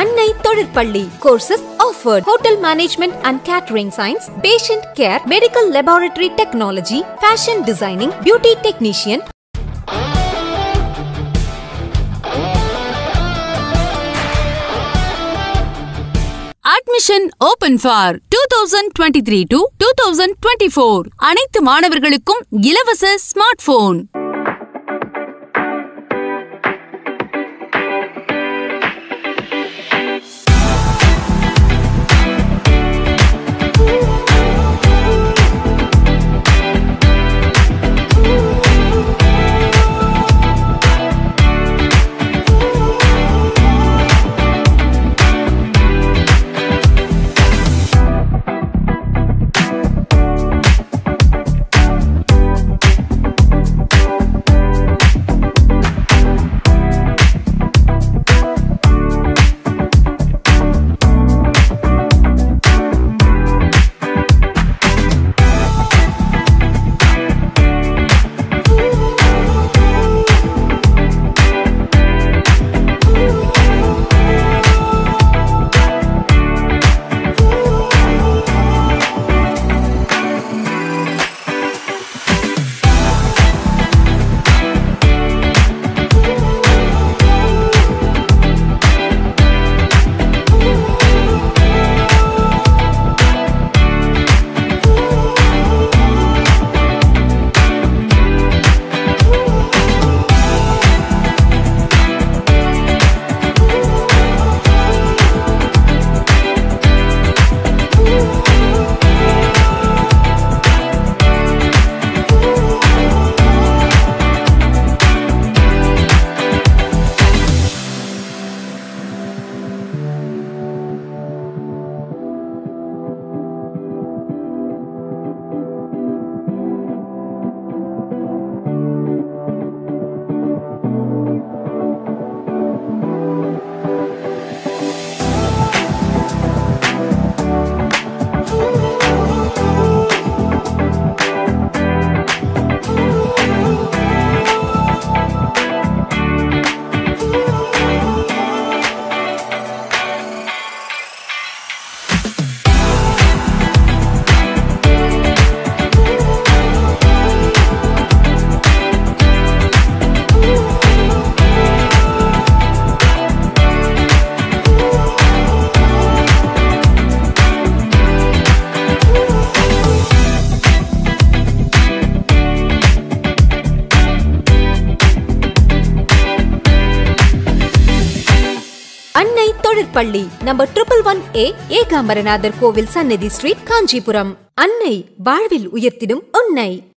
அன்னை தொழிற்பள்ளி courses offered hotel management and catering science patient care medical laboratory technology fashion designing beauty technician admission open for two thousand twenty three to two thousand twenty four அனைத்து மாணவர்களுக்கும் இலவச smart phone அன்னை தொழிற்பள்ளி number triple one A Ekambaranathar கோவில் Sannathi street Kanchipuram அன்னை வாழ்வில் உயர்த்திடும் உன்னை